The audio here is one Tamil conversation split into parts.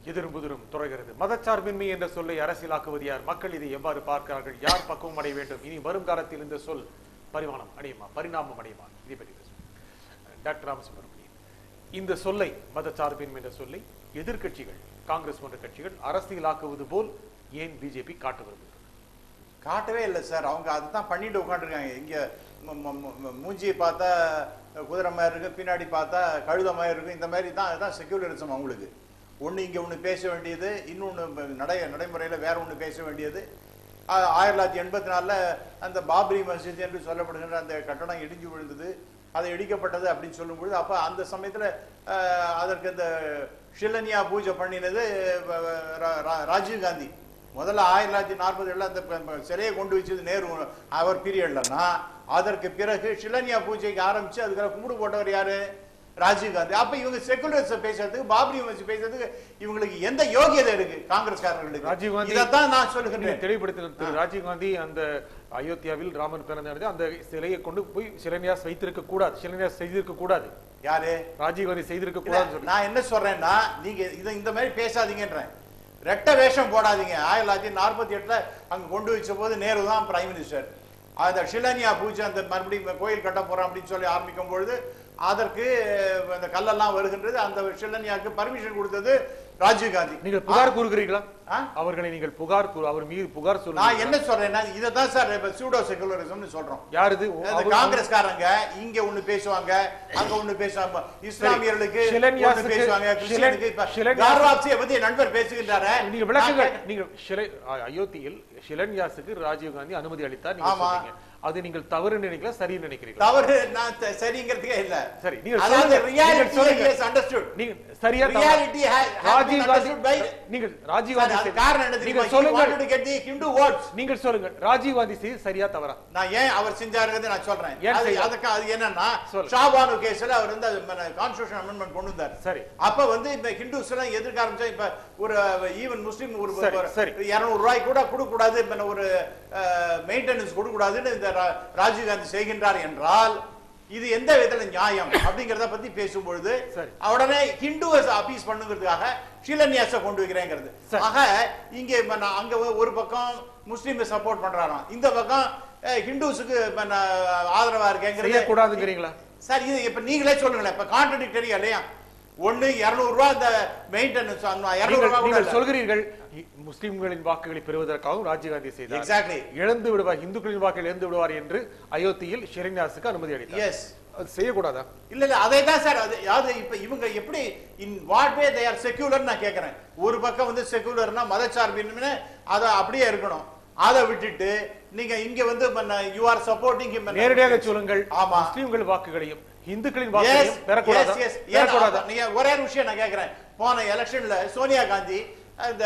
எதிரும் புதிரும் துறைகிறது மதச்சார்பின்மை என்ற சொல்லை அரசியலாக்குவது யார் மக்கள் இதை எவ்வாறு பார்க்கிறார்கள் யார் பக்குவம் அடைய வேண்டும் இனி வரும் காலத்தில் இந்த சொல் பரிமாணம் அடையுமா பரிணாமம் அடையுமா இதை பற்றி பேசுவோம் டாக்டர் ராமசுப்ரமணியன் இந்த சொல்லை மதச்சார்பின்மை என்ற சொல்லை எதிர்க்கட்சிகள் காங்கிரஸ் போன்ற கட்சிகள் அரசியலாக்குவது போல் ஏன் பிஜேபி காட்டு வருகிறது காட்டவே இல்லை சார் அவங்க அதுதான் பண்ணிட்டு உட்காந்துருக்காங்க இங்க ம- ம- ம- மூஞ்சியை பார்த்தா குதிரை மாதிரி இருக்கு பின்னாடி பார்த்தா கழுத மாதிரி இருக்கு இந்த மாதிரி தான் அதுதான் செக்யூலரிசம் அவங்களுக்கு ஒண்ணு இங்க ஒண்ணு பேச வேண்டியது இன்னொன்னு நடை நடைமுறையில வேற ஒண்ணு பேச வேண்டியது ஆ- ஆயிரத்தி தொள்ளாயிரத்தி எண்பத்தி நாலுல அந்த பாப்ரி மஸ்ஜித் என்று சொல்லப்படுகின்ற அந்த கட்டடம் இடிஞ்சு விழுந்தது அது இடிக்கப்பட்டது அப்படின்னு சொல்லும்பொழுது அப்ப அந்த சமயத்துல அஹ், அதற்கு அந்த ஷிலனியா பூஜை பண்ணினது அஹ், ரா- ரா- ராஜீவ் காந்தி முதல்ல ஆயிரத்தி தொள்ளாயிரத்தி நாற்பது ஏழுல அந்த ப- ப- சிலையை கொண்டு வச்சது நேரு அவர் பீரியட்லன்னா அதற்கு பிறகு ஷிலன்யா பூஜைக்கு ஆரம்பிச்சு அதுக்கு கும்பிடு போட்டவர் யாரு ராஜீவ் காந்தி அப்ப இவங்க செகுலரிச பேசுறதுக்கு பாபரி மஸ்ஜித் பேசுறதுக்கு இவங்களுக்கு எந்த யோகியதை இருக்கு காங்கிரஸ்காரர்களுக்கு ராஜீவ் காந்தி இதைத்தான் நான் நீங்க சொல்லுகிறேன் தெளிவுபடுத்தின திரு ராஜீவ் காந்தி அந்த அயோத்தியாவில் ராமர் பிறந்த இடத்தில் அந்த சிலையை கொண்டு போய் சிலன்யாஸ் வைத்திருக்க கூடாது சிலன்யாஸ் செய்திருக்க கூடாது யாரு ராஜீவ் காந்தி செய்திருக்க இல்ல, கூடாதுன்னு சொல்லி நான் என்ன சொல்றேன்னா நீங்க இத இந்த மாதிரி பேசாதீங்கன்றேன் ரெட்ட வேஷம் போடாதீங்க ஆயிரத்தி தொள்ளாயிரத்தி நாற்பத்தி எட்டுல அங்க கொண்டு வச்ச போது நேரு தான் பிரைம் மினிஸ்டர் அந்த ஷிலன்யா பூஜை அந்த மறுபடியும் கோயில் கட்ட போறோம் அப்படின்னு சொல்லி ஆரம்பிக்கும் பொழுது அதற்கு அஹ், அந்த கல்லெல்லாம் வருகின்றது அந்த ஷிலன்யாக்கு பர்மிஷன் கொடுத்தது ராஜீவ் காந்தி நீங்கள் புகார் கூறுகிறீர்களா ஆ? அவர்களை நீங்கள் புகார் கூறு அவர் மீது புகார் நான் சொல்லுங்க என்ன சொல்றேன்னா இதை தான் சார் இப்ப சூடோ செகுலரிசம்னு சொல்றோம் யார் இது அந்த அவர்- காங்கிரஸ்காரங்க இங்க ஒண்ணு பேசுவாங்க அங்க ஒண்ணு பேசுவாங்க இஸ்லாமியர்களுக்கு ஷிலன்யாஸுக்கு- ஒண்ணு பேசுவாங்க கிறிஸ்டியனுக்கு இப்ப ஷிலன்யாஸ்- கார்வாப்சியை பத்தி என் நண்பர் பேசுகின்றாரு நீங்க விளக்குங்கள் நீங்க ஷிலை- அ- அயோத்தியில் ஷிலன்யாஸுக்கு ராஜீவ் காந்தி அனுமதி அளித்தார் நீங்க ஆமா. சொன்னீங்க அது நீங்கள் தவறு நினைக்கல சரி நினைக்கிறீங்களா தவறு நான் த- சரிங்கிறதுக்கே இல்ல சரி, நீங்க அதாவது சொல்லுங்க. நீங்க reality சொல்லுங்க. is understood. நீங்க சரியா தவறா? Reality has- has Rajiv been Gandhi understood by- நீங்கள் ராஜீவ் சார், காந்தி அது செய்த- காரணம் என்ன தெரியுமா? நீங்கள் He சொல்லுங்கள் wanted to get the Hindu votes. நீங்கள் சொல்லுங்கள் ராஜீவ் காந்தி செய்து சரியா தவறா நான் ஏன் அவர் செஞ்சாருங்கிறது நான் சொல்றேன் ஏன் அது செய்தார்? அதுக்கு அது என்னன்னா சொல்லு. ஷாபானு கேஸ்ல அவர் வந்து கான்ஸ்டியூஷன் அமெண்ட்மெண்ட் கொண்டு வந்தார் சரி. அப்ப வந்து இப்ப ஹிந்துஸ் எல்லாம் எதிர்க்க ஆரம்பிச்சா இப்ப ஒரு ஈவன் முஸ்லீம் ஒரு சரி, ஒரு சரி. 200 ரூபாய் கூட கொடுக்க கூடாது இப்ப ஒரு மெயின்டெனன்ஸ் கொடுக்க கூடாதுன்னு இந்த ரா- ராஜீவ் காந்தி செய்கின்றார் என்றால் இது எந்த விதத்துல நியாயம் அப்படிங்கறத பத்தி பேசும்பொழுது சரி. உடனே ஹிந்துவஸ் அப்பீஸ் பண்ணுங்கிறதுக்காக ஷிலன்யாச கொண்டு வைக்கிறேங்கிறது சரி. ஆக இங்க இப்ப நான் அங்க ஒரு பக்கம் முஸ்லீம் சப்போர்ட் பண்றாராம் இந்த பக்கம் அஹ், ஹிந்துஸுக்கு இப்ப நான் ஆதரவா இருக்கேங்கிறது செய்யக்கூடாதுங்கிறீங்களா சார் இது இப்ப நீங்களே சொல்லுங்களேன் இப்ப கான்ட்ரடிக்டரி இல்லையா ஒண்ணு 200 ரூபாய் இந்த மெயின்டெனன்ஸ் இருநூறு நீங்கள் ரூபாய் கூட நீங்கள் இல்ல. சொல்கிறீர்கள் இ- முஸ்லிம்களின் வாக்குகளை பெறுவதற்காகவும் ராஜீவ் காந்தி செய்தார் Exactly. இழந்து விடுவார் இந்துக்களின் வாக்குகள் இழந்து விடுவார் என்று அயோத்தியில் ஷிரன்யாஸுக்கு அனுமதி அளித்தார் Yes. அது செய்யக்கூடாதா இல்ல இல்ல அதே தான் சார் அது யாவது இப்ப இவங்க எப்படி in what way they are secular நான் கேக்குறேன் ஒரு பக்கம் வந்து செக்யூலர்னா மதச்சார்பின்மை அத அப்படியே இருக்கணும் அதை விட்டுட்டு நீங்க இங்க வந்து யூ ஆர் சப்போர்ட்டிங் நேரடியாக சொல்லுங்கள் ஆமா. முஸ்லிம்கள் வாக்குகளையும் இந்துக்களின் Yes, வாக்குகளையும் பெறக்கூடாதா yes, yes. ஏன் பெறக்கூடாதா நீங்க ஒரே ஒரு விஷயம் நான் கேக்குறேன் போன எலெக்ஷன்ல சோனியா காந்தி அந்த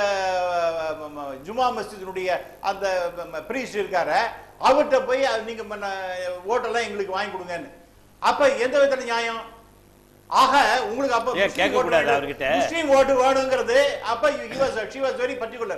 ம, ம, ஜுமா மஸ்ஜிதினுடைய அந்த பிரீஸ்ட் இருக்காரு அவர்கிட்ட போய் அது நீங்க ம, ந- ஓட்டெல்லாம் எங்களுக்கு வாங்கி கொடுங்கன்னு அப்ப எந்த விதத்துல நியாயம் ஆக உங்களுக்கு அப்ப ஏன் முஸ்லீம் கேட்கக்கூடாது ஓட்டு அவர்கிட்ட? முஸ்லீம் ஓட்டு வேணுங்கிறது அப்ப he was she was very particular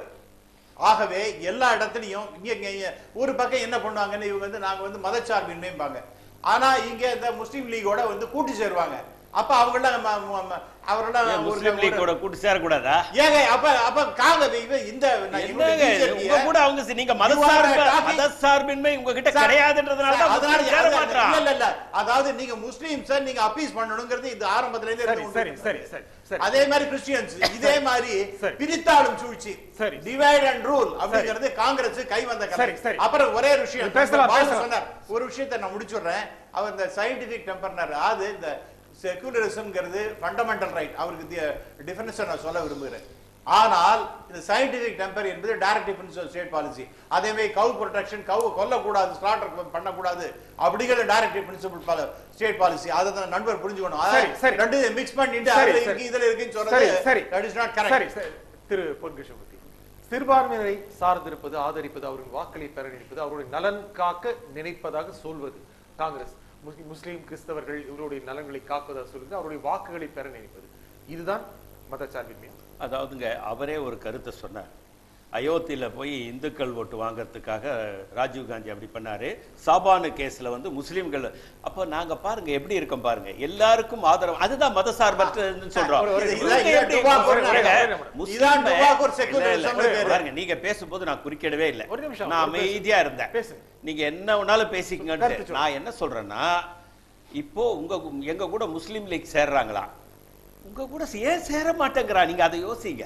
ஆகவே எல்லா இடத்துலயும் இங்க இங்க ஒரு பக்கம் என்ன பண்ணுவாங்கன்னு இவங்க வந்து நாங்க வந்து மதச்சார்பின்மைம்பாங்க ஆனா இங்க இந்த முஸ்லீம் லீகோட வந்து கூட்டி சேருவாங்க அப்ப அவங்களாம் ம- ம- ம- அவரெல்லாம் ஏன் ஒரு- முஸ்லீம் லீக் கூட கூட்டு சேரக்கூடாதா ஏங்க அப்ப அப்ப காங்க இவ- இந்த நான் இவங்க என்னங்க இது? BJP உங்க கூட அவங்க சி- நீங்க You are மதசார்பு talking- மதசார்பின்மை உங்ககிட்ட சார், கிடையாதுன்றதுனால தான் அதனால முஸ்லீம் சேர அது- மாட்றான் இல்ல, இல்ல, இல்ல. அதாவது நீங்க முஸ்லீம் சார் நீங்க அப்பீஸ் பண்ணணுங்கிறது இது ஆரம்பத்துல இருந்தே சரி இருந்து சரி கொண்டு சரி சரி சரி அதே மாதிரி கிறிஸ்டியன்ஸ் இதே மாதிரி சரி. பிரித்தாளும் சூழ்ச்சி சரி. டிவைட் அண்ட் ரூல் அப்படிங்கிறது காங்கிரஸ் கை வந்த கதை சரி, சரி. அப்புறம் ஒரே ஒரு விஷயம் பேசலாம், பாலு பேசலாம். சொன்னார் ஒரு விஷயத்தை நான் முடிச்சுடுறேன் அவர் இந்த சயின்டிபிக் டெம்பர்னர் அது இந்த செகுலரிசம்ங்கிறது ஃபண்டமெண்டல் ரைட் அவருக்கு டிஃபரன்ஸை நான் சொல்ல விரும்புகிறேன் ஆனால் இந்த சயின்டிபிக் டெம்பர் என்பது டைரக்ட் டிஃபரன்ஸ் ஸ்டேட் பாலிசி அதே மாதிரி கவு ப்ரொடெக்ஷன் கவு கொல்லக்கூடாது ஸ்லாட்டர் பண்ணக்கூடாது அப்படிங்கிற டைரக்ட் பிரின்சிபல் ஸ்டேட் பாலிசி அதை தான் நண்பர் புரிஞ்சுக்கணும் சரி, சரி. அதாவது ரெண்டு மிக்ஸ் பண்ணிட்டு சரி, அதுல சரி. இருக்கு இதுல இருக்குன்னு சரி சொல்றது சரி தட் இஸ் நாட் சரி கரெக்ட் சரி திரு பொன் கிருஷ்ணமூர்த்தி சிறுபான்மையினரை சார்ந்திருப்பது ஆதரிப்பது அவரின் வாக்களை பெற நினைப்பது அவருடைய நலன் காக்க நினைப்பதாக சொல்வது காங்கிரஸ் முஸ்லிம் முஸ்லீம் கிறிஸ்தவர்கள் இவருடைய நலன்களை காப்பதாக சொல்வது அவருடைய வாக்குகளை பெற நினைப்பது இதுதான் மதச்சார்பின்மை அதாவதுங்க அவரே ஒரு கருத்தை சொன்னார் அயோத்தியில போய் இந்துக்கள் ஓட்டு வாங்குறதுக்காக ராஜீவ் காந்தி அப்படி பண்ணாரு சாபானு கேஸ்ல வந்து முஸ்லிம்கள் அப்ப நாங்க பாருங்க எப்படி இருக்கோம் பாருங்க எல்லாருக்கும் ஆதரவு அதுதான் மதசார்பற்றதுன்னு சொல்றோம் ஒரு- இது- இவங்க இதான் எப்படி- டுபாக்கூர் பாருங்க, இதான் முஸ்லிம் டுபாக்கூர் இல்ல, secularism இல்ல, னு பேரு. பாருங்க நீங்க பேசும்போது நான் குறுக்கிடவே இல்லை ஒரு நிமிஷம், நான் ஒரு பேசு. அமைதியா இருந்தேன் பேசுங்க. நீங்க என்ன வேணாலும் பேசிக்கங்கன்ட்டு கருத்து சொல்லு. நான் என்ன சொல்றேன்னா இப்போ உங்க எங்க கூட முஸ்லீம் லீக் சேர்றாங்களா உங்க கூட ஏன் சேர மாட்டேங்கிறா நீங்க அதை யோசிங்க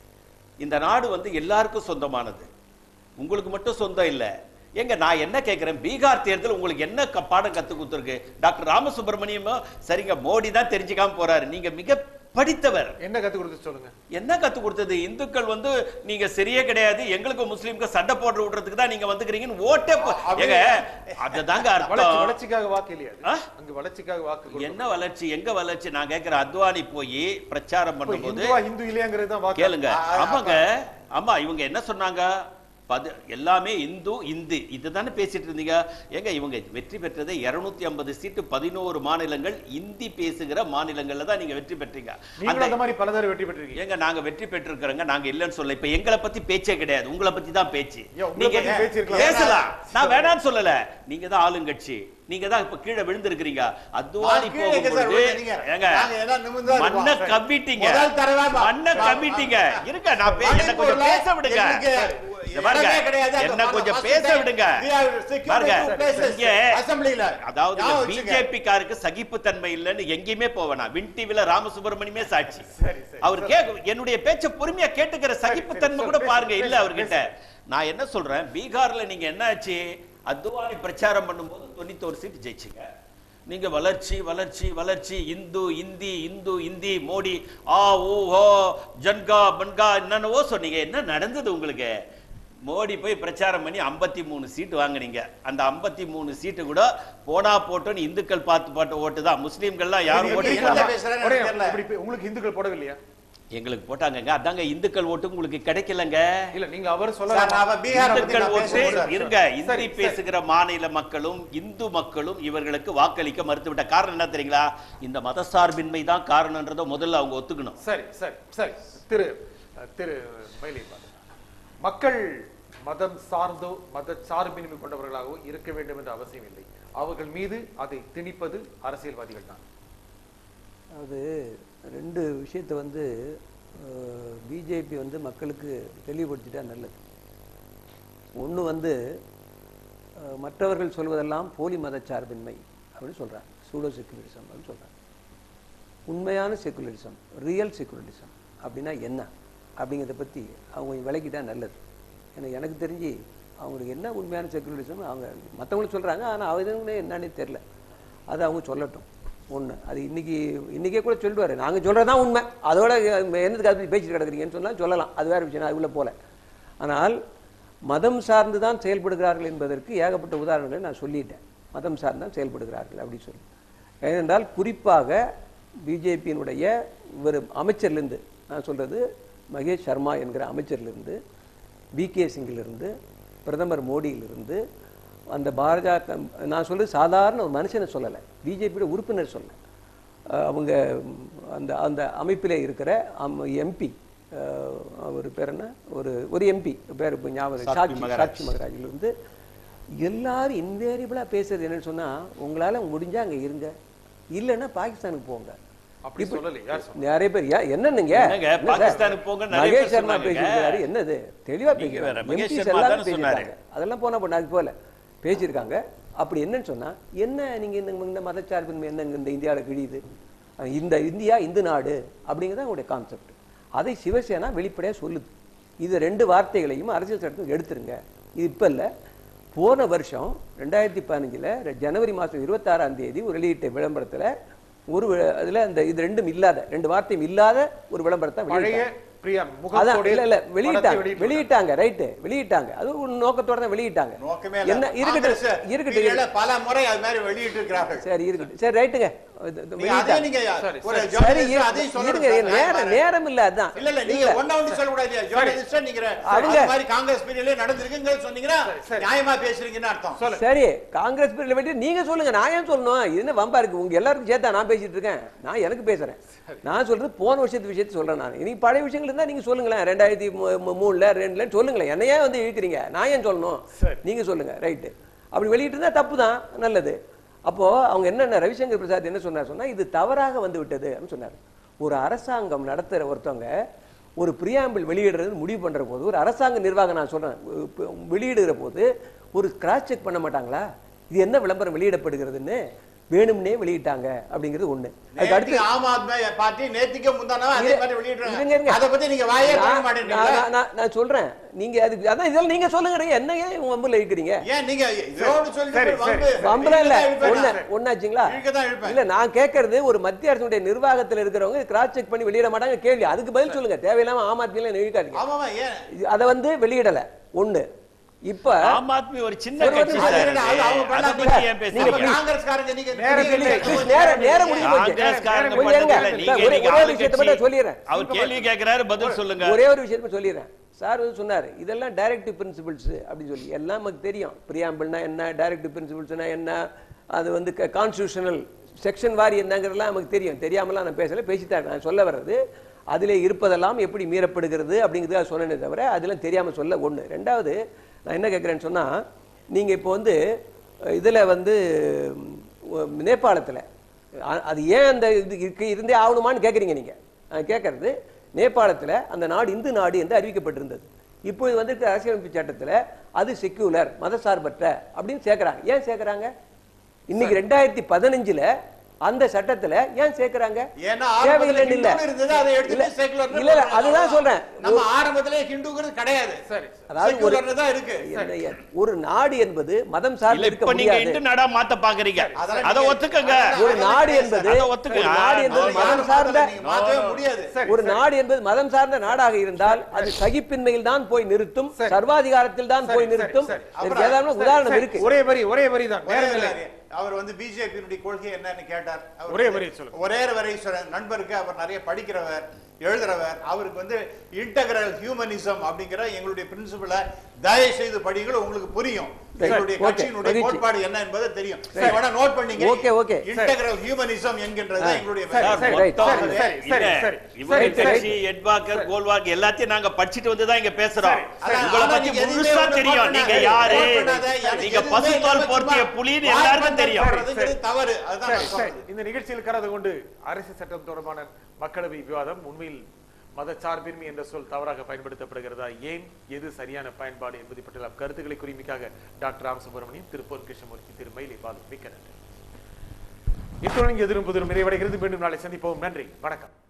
இந்த நாடு வந்து எல்லாருக்கும் சொந்தமானது உங்களுக்கு மட்டும் சொந்தம் இல்ல எங்க நான் என்ன கேட்கிறேன் பீகார் தேர்தல் உங்களுக்கு என்ன க- பாடம் கத்து கொடுத்துருக்கு டாக்டர் ராமசுப்ரமணியமும் சரிங்க மோடி தான் தெரிஞ்சுக்காம போறாரு நீங்க மிக படித்தவர் என்ன கத்து கொடுத்து சொல்லுங்க என்ன கத்து கொடுத்தது இந்துக்கள் வந்து நீங்க சரியே கிடையாது எங்களுக்கு முஸ்லீம்க்கு சண்டை போட்டு விடுறதுக்கு தான் நீங்க வந்துக்கிறீங்கன்னு ஓட்டே போ- அப்படி- ஏங்க அதுதாங்க வளர்ச்சி அர்த்தம் வளர்ச்சிக்காக வாக்கு இல்லையா அது? ஆ? அங்க வளர்ச்சிக்காக வாக்கு கொடுக்கணும். என்ன வளர்ச்சி எங்க வளர்ச்சி நான் கேக்குறேன் அத்வானி போய் பிரச்சாரம் இப்ப பண்ணும்போது இந்துவா இந்து இல்லையாங்கிறது தான் வாக்கு கேளுங்க ஆ, ஆ, ஆமாங்க ஆமா இவங்க என்ன சொன்னாங்க பது எல்லாமே இந்து இந்து இதுதானே பேசிட்டு இருந்தீங்க ஏங்க இவங்க வெற்றி பெற்றது 250 ஐம்பது சீட்டு பதினோரு மாநிலங்கள் இந்தி பேசுகிற மாநிலங்கள்ல தான் நீங்க வெற்றி பெற்றீங்க நீங்களும் அந்த அந்த மாதிரி பல தடவை வெற்றி பெற்றிருக்கீங்க ஏங்க நாங்க வெற்றி பெற்றிருக்கிறோங்க நாங்க இல்லைன்னு சொல்ல இப்ப எங்களை பத்தி பேச்சே கிடையாது உங்களை பத்தி தான் பேச்சு ஏன், உங்களை நீங்க பத்தி பேச்சு இருக்கலாம். பேசலாம் நான் வேணாம்னு சொல்லல நீங்க தான் ஆளுங்கட்சி நீங்க தான் இப்ப கீழே விழுந்திருக்கிறீங்க அத்வானி கீழே எங்க சார் போகும்போது விழுந்தீங்க? ஏங்க நாங்க ஏதோ நிமிர்ந்து தான் மண்ணை இருக்கோம். கவ்விட்டீங்க முதல் தடவை பா- மண்ணை பா- கவ்விட்டீங்க இருங்க நான் பே- என்ன கொஞ்சம் மணிப்பூர்ல பேச விடுங்க எங்களுக்கு இங்க பாருங்க இடமே கிடையாது. அந்த என்ன கொஞ்சம் first பேச time விடுங்க we have secured பாருங்க two places இங்க assemblyல. அதாவது ஞாபகம் வச்சுங்க. பிஜேபி காருக்கு சகிப்புத்தன்மை இல்லைன்னு எங்கேயுமே போவேனா வின் டிவில ராமசுப்ரமணியமே சாட்சி சரி, சரி. அவர் கேட்க என்னுடைய பேச்ச பொறுமையா கேட்டுக்கிற சகிப்புத்தன்மை கூட பேசு, பாருங்க இல்ல பேசு, அவர்கிட்ட நான் என்ன சொல்றேன் பீகார்ல நீங்க என்ன ஆச்சு அத்வானி பிரச்சாரம் பண்ணும்போது தொண்ணூத்தோரு சீட் ஜெயிச்சீங்க நீங்க வளர்ச்சி வளர்ச்சி வளர்ச்சி இந்து இந்தி இந்து இந்தி மோடி ஆ ஊ ஓ ஜன்கா பன்கா என்னென்னவோ சொன்னீங்க என்ன நடந்தது உங்களுக்கு மோடி போய் பிரச்சாரம் பண்ணி 53 மூணு சீட்டு வாங்குனீங்க அந்த 53 மூணு சீட்டு கூட போனா போட்டோன்னு இந்துக்கள் பார்த்து பாட்டு ஓட்டு தான் முஸ்லீம்கள்லாம் யாரும் நீங்க ஓட்டு என்ன போடல. பேசுறேன்னு ஒரே- எனக்கு தெரியல. இப்படி பே- உங்களுக்கு இந்துக்கள் போடவில்லையா எங்களுக்கு போட்டாங்கங்க அதாங்க இந்துக்கள் ஓட்டு உங்களுக்கு கிடைக்கலங்க இல்ல நீங்க அவர் சார், நான் சொல்ல பீகார் பத்தி இந்துக்கள் நான் ஓட்டு பேசணும் சார். இருங்க இந்தி சரி, சரி. பேசுகிற மாநில மக்களும் இந்து மக்களும் இவர்களுக்கு வாக்களிக்க மறுத்துவிட்ட காரணம் என்ன தெரியுங்களா இந்த மதசார்பின்மை தான் காரணம்ன்றதை முதல்ல அவங்க ஒத்துக்கணும் சரி சரி சரி திரு அஹ், திரு மயிலை மக்கள் மதம் சார்ந்தோ மத சார்பின்மை கொண்டவர்களாகவோ இருக்க வேண்டும் என்ற அவசியம் இல்லை அவர்கள் மீது அதை திணிப்பது அரசியல்வாதிகள் தான் அது ரெண்டு விஷயத்தை வந்து பிஜேபி வந்து மக்களுக்கு தெளிவுபடுத்திட்டா நல்லது ஒன்று வந்து அஹ், மற்றவர்கள் சொல்வதெல்லாம் போலி மதச்சார்பின்மை அப்படின்னு சொல்றாங்க சூடோ செக்குலரிசம் அப்படின்னு சொல்றாங்க உண்மையான செக்குலரிசம் ரியல் செக்குலரிசம் அப்படின்னா என்ன அப்படிங்கிறத பற்றி அவங்க கொஞ்சம் விளக்கிட்டா நல்லது ஏன்னா எனக்கு தெரிஞ்சு அவங்களுக்கு என்ன உண்மையான செக்குலரிசம் அவங்க மற்றவங்களும் சொல்கிறாங்க ஆனால் அவங்க என்னன்னே தெரில அது அவங்க சொல்லட்டும் ஒன்று அது இன்னைக்கு இன்னைக்கே கூட சொல்லுவார் நாங்கள் சொல்கிறது தான் உண்மை அதோட என்னதுக்கு அது பேசிட்டு கிடக்குறீங்கன்னு சொன்னால் சொல்லலாம் அது வேறு விஷயம் நான் அதுக்குள்ளே போல ஆனால் மதம் சார்ந்து தான் செயல்படுகிறார்கள் என்பதற்கு ஏகப்பட்ட உதாரணங்களை நான் சொல்லிட்டேன் மதம் சார்ந்து தான் செயல்படுகிறார்கள் அப்படின்னு சொல்லி ஏனென்றால் குறிப்பாக பிஜேபியினுடைய ஒரு அமைச்சர்லேருந்து நான் சொல்றது மகேஷ் சர்மா என்கிற அமைச்சர்லேருந்து வி கே சிங்கிலிருந்து பிரதமர் மோடியிலிருந்து அந்த பாஜக நான் சொல்றது சாதாரண ஒரு மனுஷனை சொல்லலை பிஜேபியோட உறுப்பினர் சொல்ல அவங்க ம், அந்த அந்த அமைப்பிலே இருக்கிற எம்பி அவர் பேர் என்ன ஒரு ஒரு எம்பி பேர் இப்போ ஞாபகம் சாத்வி சாட்சி மகராஜ். சாட்சி மகராஜிலிருந்து எல்லாரும் இன்வேரியபிளா பேசுறது என்னன்னு சொன்னா உங்களால முடிஞ்சா அங்க இருங்க இல்லைன்னா பாகிஸ்தானுக்கு போங்க அப்படி இப்ப- சொல்லலை யார் சொன்னா நிறைய பேர் யா- என்னன்னுங்க என்னங்க, என்ன சார்? பாகிஸ்தானுக்கு போங்க நிறைய பேர் மகேஷ் சர்மா சொன்னாங்க. பேசியிருக்காரு என்னது தெளிவா நீங்க வேற, பேசுறாங்க மகேஷ் MPs சர்மா எல்லாரும் தானே சொன்னாரு. பேசியிருக்காங்க அதெல்லாம் போனா போனா அது போல பேசியிருக்காங்க அப்படி என்னன்னு சொன்னா என்ன நீங்க இந்த இந்த மதச்சார்பின்மை என்ன இந்த இந்தியாவில் கிழியுது அஹ் இந்த இந்தியா இந்து நாடு அப்படிங்கிறது அவங்களுடைய கான்செப்ட் அதை சிவசேனா வெளிப்படையா சொல்லுது இது ரெண்டு வார்த்தைகளையும் அரசியல் சட்டத்தில் எடுத்துருங்க இது இப்ப இல்ல போன வருஷம் ரெண்டாயிரத்தி பதினஞ்சுல ஜனவரி மாசம் இருபத்தாறாம் தேதி ஒரு வெளியிட்ட விளம்பரத்துல ஒரு வி- அதுல அந்த இது ரெண்டும் இல்லாத ரெண்டு வார்த்தையும் இல்லாத ஒரு விளம்பரத்தை பழைய வெளியிட்டாங்க. பிரியா அதான் முகத்தோட இல்ல இல்ல படத்தை வெளியிட்டாங்க வெளியிட்டு வெளியிட்டாங்க ரைட்டு வெளியிட்டாங்க அது ஒரு நோக்கத்தோட தான் வெளியிட்டாங்க நோக்கமே இல்ல. என்ன இருக்கட்டும் காங்கிரஸ் இருக்கட்டும் பீரியட்ல பல முறை அது மாதிரி வெளியிட்டு இருக்கிறார்கள் சரி இருக்கட்டும் சரி ரைட்டுங்க இது- இது நீங்க அதே வெளியிட்டாங்க. நீங்க சரி, ஒரு சரி. சரி journalist அதையும் சொல்லணும் இருங்க சார். நேரம் நான் நேரம் இல்ல அதான் இல்ல இல்ல நீங்க ஒண்ணா ஒண்ணு சொல்லக்கூடாது இல்லையா journalist ஆ நீங்க அவங்க- அது மாதிரி காங்கிரஸ் பீரியட்லயே நடந்திருக்குங்க சொன்னீங்கன்னா சரி, சரி. நியாயமா பேசுறீங்கன்னு அர்த்தம் சொல்லு சரி காங்கிரஸ் பீரியட்ல பற்றி நீங்க சொல்லுங்க நான் ஏன் சொல்லணும் இது என்ன வம்பா இருக்கு உங்க எல்லாருக்கும் சேர்த்தா நான் பேசிட்டு இருக்கேன் நான் எனக்கு பேசுறேன் நான் சொல்றது போன வருஷத்து விஷயத்தை சொல்றேன் நான் இன்னைக்கு பழைய விஷயங்கள் இருந்தா நீங்க சொல்லுங்களேன் ரெண்டாயிரத்தி மூ- மூ- மூணுல ரெண்டுல சொல்லுங்களேன் என்னையே வந்து இழுக்கிறீங்க நான் ஏன் சொல்லணும் சரி. நீங்க சொல்லுங்க ரைட்டு அப்படி வெளியிட்டு இருந்தா தப்பு தான் நல்லது அப்போ அவங்க என்னென்ன ரவிசங்கர் பிரசாத் என்ன சொன்னார் சொன்னா இது தவறாக வந்து விட்டது அப்படின்னு சொன்னார் ஒரு அரசாங்கம் நடத்துற ஒருத்தவங்க ஒரு பிரியாம்பிள் வெளியிடுறது முடிவு பண்ற போது ஒரு அரசாங்க நிர்வாகம் நான் சொல்றேன் இப்ப வெளியிடுகிற போது ஒரு கிராஸ் செக் பண்ண மாட்டாங்களா இது என்ன விளம்பரம் வெளியிடப்படுகிறதுன்னு வேணும்னே வெளியிட்டாங்க அப்படிங்கிறது ஒண்ணு அதுக்கு அடுத்து நேத்திக்கு ஆம் ஆத்மி பார்ட்டி நேத்திக்கு முந்தானவா அதே மாதிரி இருங்க, வெளியிடுறாங்க இருங்க. அத பத்தி நீங்க வாயே நான்- திறக்க மாட்டேன்றீங்களா நான் நான்- நான் சொல்றேன் நீங்க அதுக்கு அதான் இதெல்லாம் நீங்க சொல்லுங்க என்ன ஏன் வம்புல இருக்கிறீங்க ஏன் நீங்க இதோடு சொல்லி சரி, வம்பு சரி. வம்புல இல்ல இழுக்க தான் ஒண்ணு இழுப்பேன். ஒண்ணாச்சுங்களா இழுக்க தான் இழுப்பேன். இல்ல நான் கேட்கறது ஒரு மத்திய அரசுடைய நிர்வாகத்துல இருக்கிறவங்க கிராஸ் செக் பண்ணி வெளியிட மாட்டாங்க கேள்வி அதுக்கு பதில் சொல்லுங்க தேவையில்லாம ஆம் ஆத்மியில இழுக்காதீங்க ஆமாமா ஏன் இது- அதை வந்து வெளியிடல ஒண்ணு இப்ப ஆம் ஆத்மி ஒரு சின்ன ஒரு கட்சி நிமிஷம் சார் அது அது அவங்க அதை பண்ணாதீங்க. பத்தி ஏன் அப்ப பேசுறீங்க காங்கிரஸ்காரங்க நீங்க நேரம் நீங்க- இல்லை. நீங்க- நேரம் நேரம் முடிஞ்சு போச்சு காங்கிரஸ்காரங்க நேரம் கொஞ்சம் பண்ணதில்லை. இருங்க. நீங்க ஒரே- நீங்க ஒரே ஒரு ஆளுங்கட்சி. விஷயத்தை மட்டும் சொல்லிடுறேன். அவர் கேள்வி கேட்கிறாரு பதில் சொல்லுங்க ஒரே ஒரு விஷயத்தை சொல்லிடுறேன் சார் வந்து சொன்னார் இதெல்லாம் டைரக்டிவ் பிரின்சிபிள்ஸ் அப்படின்னு சொல்லி எல்லாம் நமக்கு தெரியும் பிரியாம்பிள்னா என்ன டைரக்டிவ் பிரின்சிபிள்ஸ்னா என்ன அது வந்து கான்ஸ்டியூஷனல் செக்ஷன் வாரி என்னங்கிறதெல்லாம் நமக்கு தெரியும் தெரியாமலாம் நான் பேசல பேசித்தான் நான் சொல்ல வர்றது அதிலே இருப்பதெல்லாம் எப்படி மீறப்படுகிறது அப்படிங்கிறதுக்காக சொன்னேனே தவிர அதெல்லாம் தெரியாம சொல்ல ஒண்ணு ரெண்டாவது நான் என்ன கேட்குறேன்னு சொன்னா நீங்க இப்போ வந்து அஹ், இதுல வந்து உம், நேபாளத்துல அ- அது ஏன் அந்த இது இருக்கு இருந்தே ஆகணுமான்னு கேட்குறீங்க நீங்க நான் கேட்கறது நேபாளத்துல அந்த நாடு இந்து நாடு என்று அறிவிக்கப்பட்டிருந்தது இப்போ இது வந்திருக்க அரசியலமைப்பு சட்டத்துல அது செக்யூலர் மதசார்பற்ற அப்படின்னு சேர்க்கறாங்க ஏன் சேர்க்கறாங்க இன்னைக்கு ரெண்டாயிரத்தி பதினஞ்சுல அந்த சட்டத்துல ஏன் சேர்க்கறாங்க ஏன்னா ஆரம்பத்துல தேவையில்லைன்னு இல்ல ஹிந்துன்னு இருந்தது, அதை எடுத்துட்டு இல்ல, செக்குலர்னு இல்ல இல்ல, போடுறாங்க. அதுதான் சொல்றேன் நம்ம ஆரம்பத்திலே ஹிந்துங்கிறது கிடையாது சரி அதாவது ஒரு செக்குலர்னு தான் இருக்கு என்ன, ஒரு நாடு என்பது மதம் இல்ல சார்ந்து இருக்க இப்ப நீங்க முடியாது இந்து நாடா மாத்த பாக்குறீங்க அதெல்லாம் அத நீங்க- ஒத்துக்கங்க அதெல்லாம் ஒரு நாடு என்பது அதை ஒத்துக்க. ஒரு நாடு என்பது அது மதம் யாரும் சார்ந்த மாத்தல, நீங்க மாத்தவே முடியாது ஒரு நாடு என்பது மதம் சார்ந்த நாடாக இருந்தால் அது சகிப்பின்மையில் தான் போய் நிறுத்தும் சர்வாதிகாரத்தில் தான் போய் சரி, நிறுத்தும் சரி. இதற்கு ஏதாவது உதாரணம் சரி, இருக்கு ஒரே வரி ஒரே வரி தான் நேரம் இல்லை அவர் வந்து பிஜேபியினுடைய கொள்கை என்னன்னு கேட்டார் அவர் ஒரே வந்து வரி சொல்லுங்க. ஒரே வரை சொல்ற நண்பருக்கு அவர் நிறைய படிக்கிறவர் எழுதுறவர் அவருக்கு வந்து இன்டகிரல் ஹியூமனிசம் அப்படிங்கிற எங்களுடைய பிரின்சிபலை தயவு செய்து படிங்கள் உங்களுக்கு புரியும் எங்களுடைய okay, கட்சியினுடைய மகிழ்ச்சி. கோட்பாடு என்ன என்பது தெரியும் நீங்க வேணா நோட் பண்ணீங்க Okay, okay. இன்டகிரல் ஹியூமனிசம் என்கின்றது தான் எங்களுடைய சரி, வேலை. சரி, right, மொத்தம் சரி, சரி, இல்ல, சரி, சரி, இவங்க சரி, சரி. கட்சி எட்வாக்கர் கோல்வாக் எல்லாத்தையும் நாங்க படிச்சிட்டு வந்து தான் இங்க பேசுறோம் சரி. உங்களை ஆனா பத்தி நீங்க எதுவுமே முழுசா ஒண்ணு தெரியும் note நீங்க பண்ணாத. யாரு note பண்ணாத. எனக்கு நீங்க எதுவுமே பசுத்தோல் இல்லாம போர்த்திய சும்மா புலின்னு வாய் எல்லாருக்கும் பண்ண தெரியும் போடுறதுங்கிறது தவறு அதுதான் சரி, நான் சரி. சொல்றது. இந்த நிகழ்ச்சியில் கலந்து கொண்டு அரசு சட்டம் தொடர்பான மக்களவை விவாதம் உண்மையில் மதச்சார்பின்மை என்ற சொல் தவறாக பயன்படுத்தப்படுகிறதா ஏன் எது சரியான பயன்பாடு என்பதை பற்றிய கருத்துக்களை குறிமிக்காக டாக்டர் ராம் சுப்பிரமணியம் திரு பொன் கிருஷ்ணமூர்த்தி திரு மயிலை பாலு மிக்க நன்றி இத்துடன் எதிரும் புதிரும் நிறைவடைகிறது மீண்டும் நாளை சந்திப்போம் நன்றி வணக்கம்